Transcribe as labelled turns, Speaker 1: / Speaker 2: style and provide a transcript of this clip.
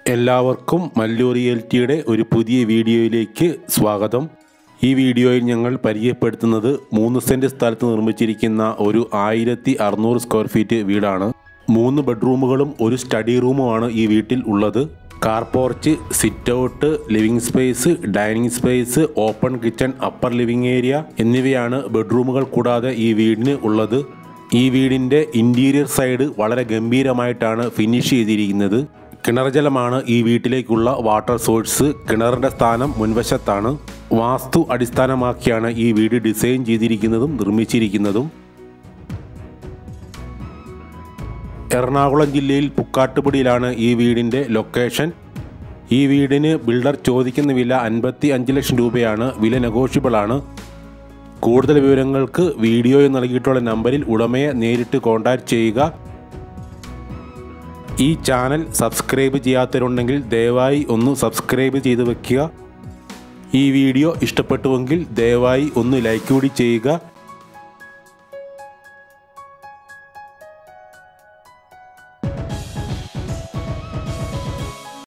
Speaker 1: എല്ലാവർക്കും മല്ലു റിയൽറ്റിയുടെ ഒരു പുതിയ വീഡിയോയിലേക്ക് സ്വാഗതം ഈ വീഡിയോയിൽ ഞങ്ങൾ പരിചയപ്പെടുത്തുന്നത് മൂന്ന് സെൻറ് സ്ഥലത്ത് നിർമ്മിച്ചിരിക്കുന്ന ഒരു ആയിരത്തി അറുന്നൂറ് സ്ക്വയർ ഫീറ്റ് വീടാണ് മൂന്ന് ബെഡ്റൂമുകളും ഒരു സ്റ്റഡി റൂമുമാണ് ഈ വീട്ടിൽ ഉള്ളത് car porch sit out living space dining space open kitchen upper living area എന്നിവയാണ് ബെഡ്റൂമുകൾ കൂടാതെ ഈ വീടിന് ഉള്ളത് ഈ വീടിൻ്റെ ഇൻറ്റീരിയർ സൈഡ് വളരെ ഗംഭീരമായിട്ടാണ് ഫിനിഷ് ചെയ്തിരിക്കുന്നത് കിണർ ജലമാണ് ഈ വീട്ടിലേക്കുള്ള വാട്ടർ സോഴ്സ് കിണറിൻ്റെ സ്ഥാനം മുൻവശത്താണ് വാസ്തു അടിസ്ഥാനമാക്കിയാണ് ഈ വീട് ഡിസൈൻ ചെയ്തിരിക്കുന്നതും നിർമ്മിച്ചിരിക്കുന്നതും എറണാകുളം ജില്ലയിൽ പുക്കാട്ടുപടിയിലാണ് ഈ വീടിൻ്റെ ലൊക്കേഷൻ ഈ വീടിന് ബിൽഡർ ചോദിക്കുന്ന വില അൻപത്തി അഞ്ച് ലക്ഷം രൂപയാണ് വില നെഗോഷ്യബിൾ ആണ് കൂടുതൽ വിവരങ്ങൾക്ക് വീഡിയോയിൽ നൽകിയിട്ടുള്ള നമ്പറിൽ ഉടമയെ നേരിട്ട് കോൺടാക്റ്റ് ചെയ്യുക ഈ ചാനൽ സബ്സ്ക്രൈബ് ചെയ്യാത്തവരുണ്ടെങ്കിൽ ദയവായി ഒന്ന് സബ്സ്ക്രൈബ് ചെയ്ത് വെക്കുക ഈ വീഡിയോ ഇഷ്ടപ്പെട്ടുവെങ്കിൽ ദയവായി ഒന്ന് ലൈക്ക് കൂടി ചെയ്യുക